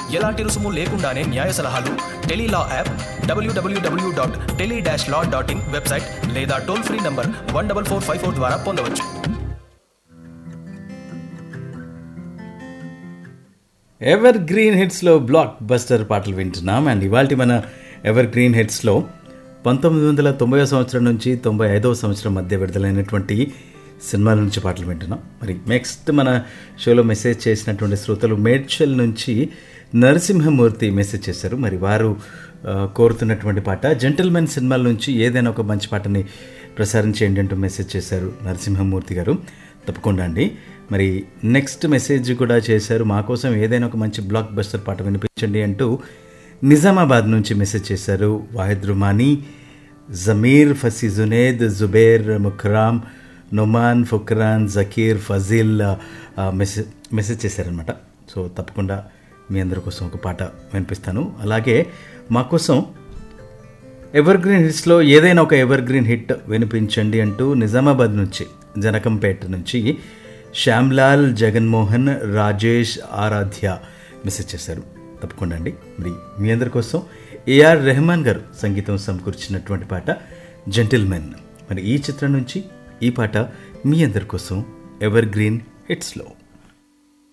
ఎలాంటి రుసుము లేకుండానే న్యాయ సలహాలు tele law app W W W dot tele dash law dot in website లేదా toll free number one double four five four ద్వారా పొందవచ్చు ఎవర్ గ్రీన్ హిట్స్లో బ్లాక్ బస్టర్ పాటలు వింటున్నాం అండ్ ఇవాళ మన ఎవర్ గ్రీన్ హిట్స్లో పంతొమ్మిది వందల తొంభై సంవత్సరం నుంచి తొంభై ఐదవ సంవత్సరం మధ్య విడుదలైనటువంటి సినిమాల నుంచి పాటలు వింటున్నాం మరి నెక్స్ట్ మన షోలో మెసేజ్ చేసినటువంటి శ్రోతలు మేడ్చల్ నుంచి నరసింహమూర్తి మెసేజ్ చేశారు మరి వారు ఆ, కోరుతున్నటువంటి పాట జెంటిల్మెన్ సినిమాల నుంచి ఏదైనా ఒక మంచి పాటని ప్రసారం చేయండి అంటూ మెసేజ్ చేశారు నరసింహమూర్తి గారు తప్పకుండా అండి మరి నెక్స్ట్ మెసేజ్ కూడా చేశారు మా కోసం ఏదైనా ఒక మంచి బ్లాక్ బస్టర్ పాట వినిపించండి అంటూ నిజామాబాద్ నుంచి మెసేజ్ చేశారు వాహిద్ రుమానీ జమీర్ ఫసీ జునేద్ జుబేర్ ముఖ్రామ్ నొమాన్ ఫుక్రాన్ జకీర్ ఫజీల్ ఆ, మెసేజ్ మెసేజ్ చేశారనమాట సో తప్పకుండా మీ అందరి కోసం ఒక పాట వినిపిస్తాను అలాగే మా కోసం ఎవర్ గ్రీన్ హిట్స్లో ఏదైనా ఒక ఎవర్ గ్రీన్ హిట్ వినిపించండి అంటూ నిజామాబాద్ నుంచి జనకంపేట నుంచి శ్యామ్లాల్ జగన్మోహన్ రాజేష్ ఆరాధ్య మెసేజ్ చేశారు తప్పకుండా అండి మరి మీ అందరి కోసం ఏఆర్ రెహమాన్ గారు సంగీతం సమకూర్చినటువంటి పాట జెంటిల్మెన్ మరి ఈ చిత్రం నుంచి ఈ పాట మీ అందరి కోసం ఎవర్ గ్రీన్ హిట్స్లో